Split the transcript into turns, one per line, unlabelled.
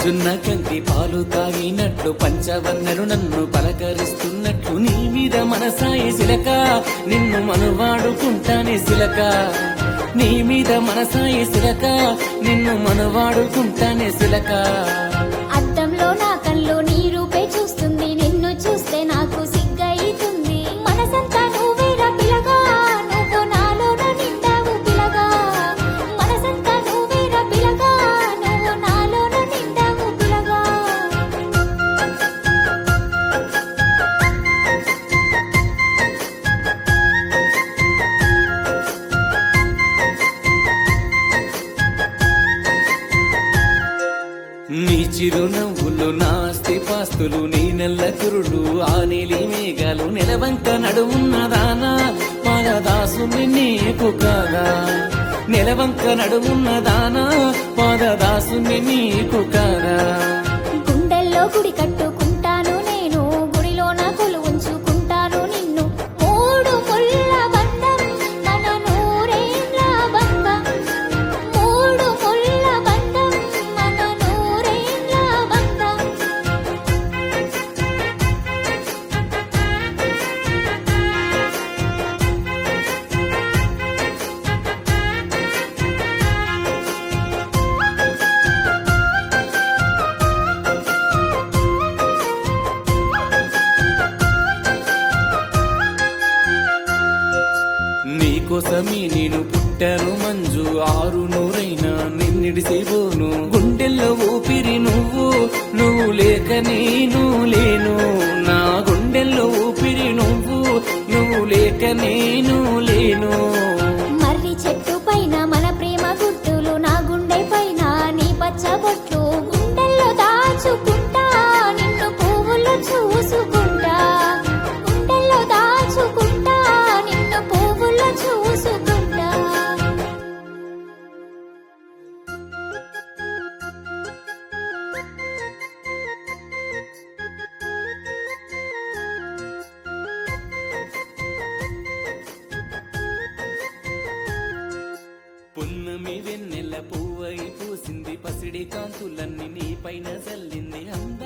జున్న కంటి పాలు తాగినట్లు పంచవర్ణలు నన్ను పలకరిస్తున్నట్లు నీ మీద మనసాయి సిలక నిన్ను మనువాడుకుంటానే సిలక నీ మీద మనసాయి సిలక నిన్ను మనువాడుకుంటానే సిలక
అద్దంలో నా కళ్ళు నీ రూపే చూస్తుంది నిన్ను చూస్తే నాకు సిగ్గైతుంది మనసంతా నువ్వేరా పిలగా నువ్వు నాలోన నిండావు పిలగా మనసంతా నువ్వేరా పిలగా నువ్వు నాలోన నిండావు పిలగా
నీ చిరునవ్వులు నాస్తి పాస్తులు నీ నెల్ల కురుడు ఆ నీలి మేఘాలు నెలవంక నడుమున్నదానా పాదదాసుని నీకు కాదా నెలవంక నడుమున్నదానా పాదదాసుని నీకు కాదా
గుండెల్లో గుడి కట్టుకుంటాను నేను గుడిలో నా కొలు ఉంచుకుంటాను నిన్ను మూడు ముళ్ళ బంధం మన నూరేళ్ళ బంధం మూడు ముళ్ళ బంధం మన నూరేళ్ళ బంధం
నీకోసమే నేను పుట్టాను మంజు ఆరు నూరైనా నిన్నిడిసిపోను గుండెల్లో ఊపిరి నువ్వు నువ్వు లేక నేను లేను నా గుండెల్లో ఊపిరి నువ్వు నువ్వు లేక నేను లేను
మర్రి చెట్టు పైన మన ప్రేమ గుర్తులు నా గుండె పైన నీ పచ్చబొట్లు గుండెల్లో దాచుకుంటా నిన్ను పువ్వుల్లో చూసుకుంటా గుండెల్లో దాచుకుంటా నిన్ను పువ్వుల్లో చూసుకుంటా
పున్నమి వెన్నెల పువ్వై పూసింది పసిడి కాంతులన్నీ నీ పైన చల్లింది అంద